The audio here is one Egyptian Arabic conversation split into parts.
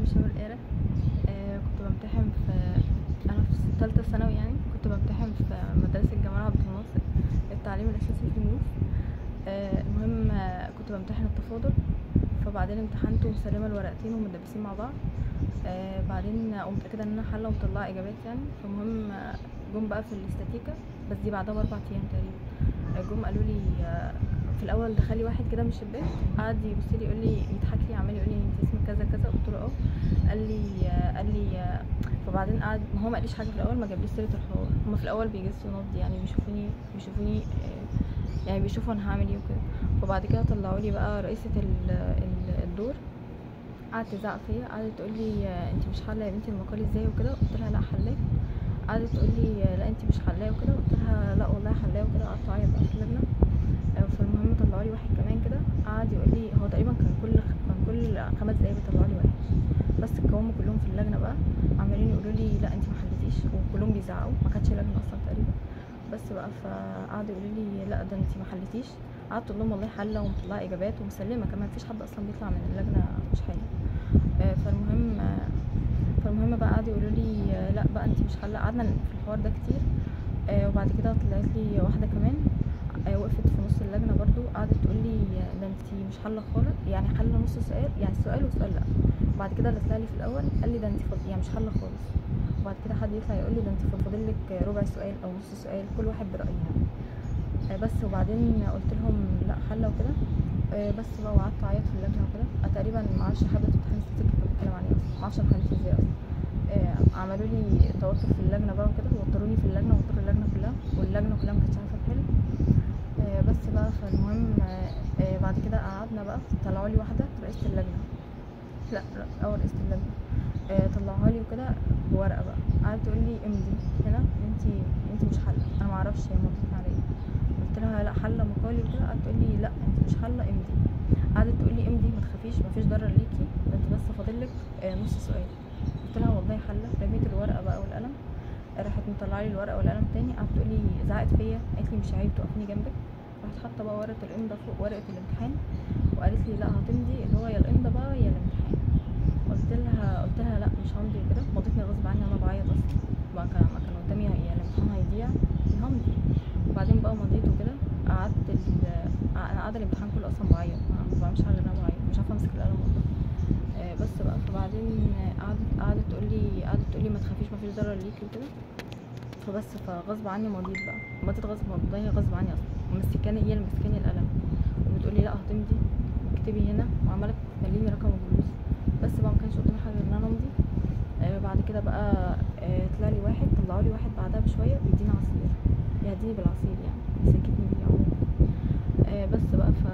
شامل قارة آه كنت بمتحن في انا في تالتة ثانوي يعني كنت بمتحن في مدرسة جمال عبد الناصر التعليم الاساسي في النوف آه المهم آه، كنت بمتحن التفاضل فبعدين امتحنت ومسلمة الورقتين ومدبسين مع بعض آه بعدين قمت كده ان انا حالة ومطلعة اجابات يعني فالمهم آه، جم بقى في الاستاتيكا بس دي بعدها باربع ايام تقريبا آه، جم قالوا لي آه، في الاول دخلي واحد كده من الشباك قعد يبص لي يقول لي يضحك لي عمال يقول لي انت اسمك كذا كذا قلت له اه قال لي آه، قال لي آه، فبعدين قعد ما هو ما قاليش حاجه في الاول ما جابليش سيره الحوار هما في الاول بيجسوا نبض يعني بيشوفوني بيشوفوني آه، يعني بيشوفوا انا هعمل ايه وكده فبعد كده طلعوا لي بقى رئيسه ال- ال- الدور قعدت تزعق فيا قعدت تقول لي آه، انت مش حله يا بنتي المقال ازاي وكده قلت لها لا حلاه قعدت تقول لي آه، لا انت مش حلاه وكده قلت لها لا والله حلاه وكده قعدت اعيط بقى في اللجنه آه، فالمهم طلعوا لي واحد كمان كده قعد يقول لي هو تقريبا كان كل كان كل خمس دقايق بيطلعوا لي واحد بس هم كلهم في اللجنه بقى عمالين يقولوا لي لا انت ما حلتيش وكلهم بيزعقوا ما كانتش لجنه اصلا تقريبا بس بقى فقعدوا يقولوا لي لا ده انت ما حلتيش قعدت اقول لهم والله حله ومطلعه اجابات ومسلمه كمان مفيش حد اصلا بيطلع من اللجنه مش حاله آه، فالمهم آه، فالمهم بقى قعدوا يقولوا لي آه، لا بقى انت مش حله قعدنا في الحوار ده كتير آه، وبعد كده طلعت لي واحده كمان آه، وقفت في نص اللجنه برضو قعدت تقول لي آه، ده انت مش حله خالص يعني حله نص سؤال يعني سؤال وسؤال لا وبعد كده اللي طلع لي في الاول قال لي ده انت فاض... يعني مش حله خالص وبعد كده حد يطلع يقول لي ده انت فاضل لك ربع سؤال او نص سؤال كل واحد برايه يعني آه، بس وبعدين قلت لهم لا حله وكده آه، بس بقى وقعدت اعيط في اللجنه وكده آه، تقريبا ما اعرفش حابه امتحان ستاتيك كنت بتكلم عليه اصلا ما اعرفش انا حليت ازاي اصلا آه، عملوا لي توتر في اللجنه بقى وكده وتروني في اللجنه وتروا اللجنه كلها واللجنه كلها ما كانتش عارفه تحل آه، بس بقى فالمهم آه، آه، بعد كده قعدنا بقى طلعوا لي واحده رئيسه اللجنه لا لا، اول رئيسه اللجنه آه، طلعوها لي وكده بورقه بقى قعدت تقول لي امضي هنا انت انت مش حله انا ما اعرفش هي مضتني على ايه قلت لها لا حله مقالي وكده قعدت تقول لي لا انت مش حله امضي قعدت تقول لي امضي ما تخافيش ما فيش ضرر ليكي ده انت بس فاضل لك آه، نص سؤال قلت لها والله حله رميت الورقه بقى والقلم راحت مطلعه لي الورقه والقلم تاني قعدت تقول لي زعقت فيا قالت لي مش عيب توقفيني جنبك راحت حاطه بقى ورقه الامضاء فوق ورقه الامتحان وقالت لي لا هتمضي اللي هو يا الامضاء بقى يا الامتحان قلت لها قلت لها لا مش همضي كده مضتني غصب عني انا بعيط اصلا ما كان ما كان قدامي يا الامتحان هيضيع يا همضي وبعدين بقى مضيت وكده قعدت ال- انا قاعده الامتحان كله اصلا بعيط ما ما بعملش حاجه غير ان انا بعيط مش عارفه امسك القلم والله آه، بس بقى فبعدين قعدت قعدت تقول لي قعدت تقول لي ما تخافيش ما فيش ضرر ليكي وكده فبس فغصب عني مضيت بقى مضيت غصب والله غصب عني اصلا ومسكاني هي اللي مسكاني القلم وبتقول لي لا هتمضي واكتبي هنا وعماله تمليني رقم الجلوس بس بقى ما كانش قدامي حاجه غير ان انا امضي آه بعد كده بقى آه طلع لي واحد طلعوا لي واحد بعدها بشويه بيديني عصير يهديني بالعصير يعني يسكتني بيه عموما آه بس بقى ف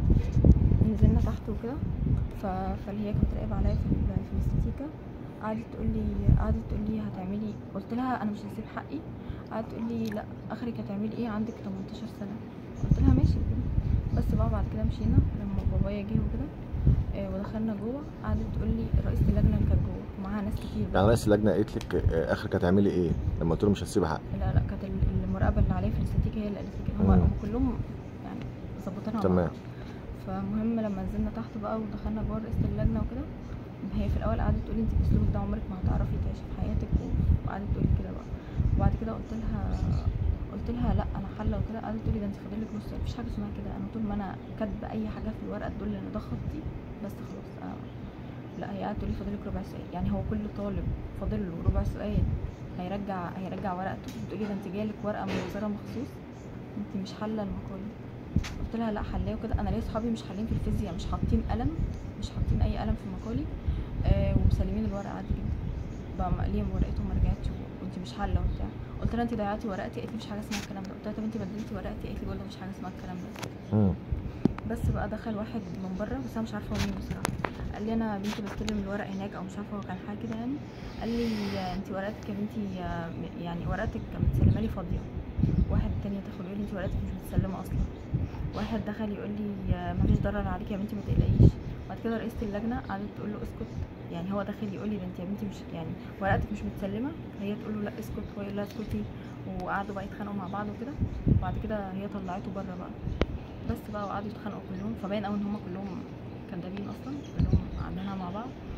نزلنا تحت وكده ف... فاللي هي كانت راقبه عليا في ال- في الاستاتيكا قعدت تقول لي قعدت تقول لي هتعملي قلت لها انا مش هسيب حقي قعدت تقول لي لا اخرك هتعملي ايه عندك 18 سنه قلت لها ماشي كده بس بقى بعد كده مشينا لما بابايا جه وكده آه، ودخلنا جوه قعدت تقول لي رئيسه اللجنه اللي كانت جوه ومعاها ناس كتير بقى. يعني رئيس اللجنه قالت لك آه، اخرك هتعملي ايه لما قلت له مش هتسيب حقي لا لا كانت ال- المراقبه اللي عليا في الاستاتيكا هي اللي قالت لي كده هم مم. هم كلهم يعني ظبطنا مع تمام. بعض. فالمهم لما نزلنا تحت بقى ودخلنا جوه رئيسه اللجنه وكده هي في الاول قعدت تقول لي انت باسلوبك ده عمرك ما هتعرفي تعيشي في حياتك و- وقعدت تقول لي كده بقى وبعد كده قلت لها قلت لها لا انا حله وكده قعدت تقول لي ده انت فاضل لك نص مفيش حاجه اسمها كده انا طول ما انا كاتبه اي حاجه في الورقه تدل ان ده خطي بس خلاص أنا لا هي قعدت تقول لي فاضل لك ربع سؤال يعني هو كل طالب فاضل له ربع سؤال هيرجع هيرجع ورقته بتقول لي ده انت جايلك ورقه من الوزاره مخصوص انت مش حله المقاله قلت لها لا حلاه وكده انا ليا صحابي مش حالين في الفيزياء مش حاطين قلم مش حاطين اي قلم في مقالي آه ومسلمين الورقه عادي جدا بقى مقليهم ورقتهم ما رجعتش وانت مش حله وبتاع قلت لها انت ضيعتي ورقتي قالت لي مفيش حاجه اسمها الكلام ده قلت لها طب انت بدلتي ورقتي قالت لي برضه مفيش حاجه اسمها الكلام ده مم. بس بقى دخل واحد من بره بس انا مش عارفه هو مين بصراحه قال لي انا بنتي بستلم الورق هناك او مش عارفه هو كان حاجه كده يعني قال لي انت ورقتك يا بنتي آه، يعني ورقتك متسلمه لي فاضيه واحد تاني دخل يقول لي انت ورقتك مش متسلمه اصلا واحد دخل يقول لي آه، مفيش ضرر عليك يا بنتي ما تقلقيش بعد كده رئيسه اللجنه قعدت تقول له اسكت يعني هو داخل يقول لي ده انت يا بنتي مش يعني ورقتك مش متسلمه هي تقول له لا اسكت هو يقول لها اسكتي وقعدوا بقى يتخانقوا مع بعض وكده وبعد كده هي طلعته بره بقى بس بقى وقعدوا يتخانقوا كلهم فباين قوي ان هم كلهم كدابين اصلا كلهم عاملينها مع بعض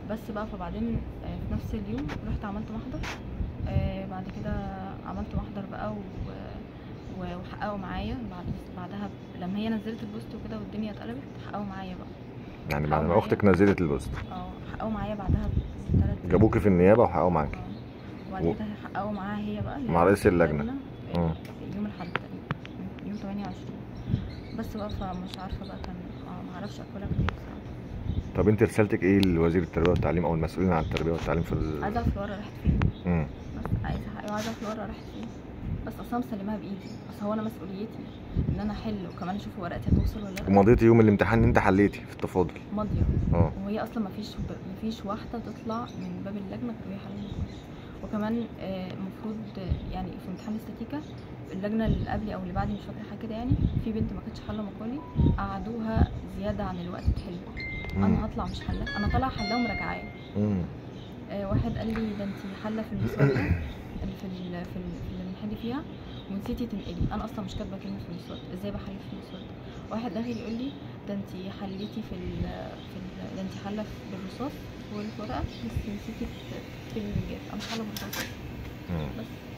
بس بقى فبعدين آه، في نفس اليوم رحت عملت محضر آه، بعد كده عملت محضر بقى و... و- وحققوا معايا بعد بعدها ب- لما هي نزلت البوست وكده والدنيا اتقلبت حققوا معايا بقى يعني بعد ما معايا. اختك نزلت البوست اه حققوا معايا بعدها بثلاث جابوكي في النيابه وحققوا معاكي وبعد و- كده حققوا معاها هي بقى اللي مع هي رئيس اللجنة. آه، مم. يوم الاحد تقريبا يوم 28 بس بقى فمش عارفه بقى كان اه معرفش اقولها كان ايه بصراحه طب انت رسالتك ايه لوزير التربيه والتعليم او المسؤولين عن التربيه والتعليم في ال... عايزه اعرف الورقه راحت فين مم. بس عايزه ايوه عايزه اعرف الورقه راحت فين بس اصلا مسلماها بايدي اصل هو انا مسؤوليتي ان انا احل وكمان اشوف ورقتي هتوصل ولا لا ومضيتي يوم الامتحان ان انت حليتي في التفاضل ماضيه اه وهي اصلا ما فيش مفيش واحده تطلع من باب اللجنه غير وهي حللت كويس وكمان آه، المفروض آه، يعني في امتحان الاستاتيكا اللجنه اللي قبلي او اللي بعدي مش فاكره حاجه كده يعني في بنت ما كانتش حله مقالي قعدوها زياده عن الوقت تحل مم. انا هطلع مش حله انا طالعه حله ومراجعاه مم. آه، واحد قال لي ده انت حله في المسوده اللي في ال في ال- في اللي بنحل فيها ونسيتي تنقلي انا اصلا مش كاتبه كلمه في المسوده ازاي بحل في المسوده واحد داخل يقول لي ده انت حليتي في ال في ال ده انت حله بالرصاص والورقه بس نسيتي تكتبي بالجاف انا مش حله بالرصاص مم. بس